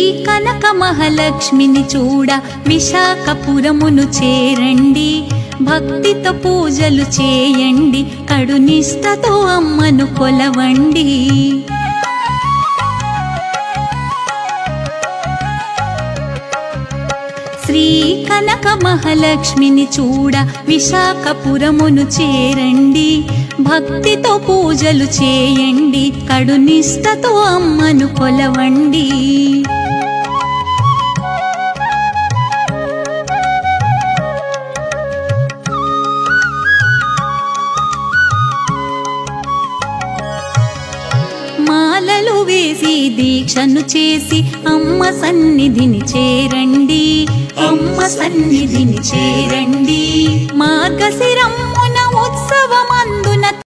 కనక మహాలక్ష్మిని చూడ విశాఖపురమును చేరండి భక్తితో పూజలు చేయండి కడునిష్టతో అమ్మను కొలవండి శ్రీ కనక మహాలక్ష్మిని చూడ విశాఖపురమును చేరండి భక్తితో పూజలు చేయండి కడునిష్టతో అమ్మను కొలవండి మాలలు వేసి దీక్షను చేసి అమ్మ సన్నిధిని చేరండి అమ్మ సన్నిధిని చేరండి మార్గశిరమ్మ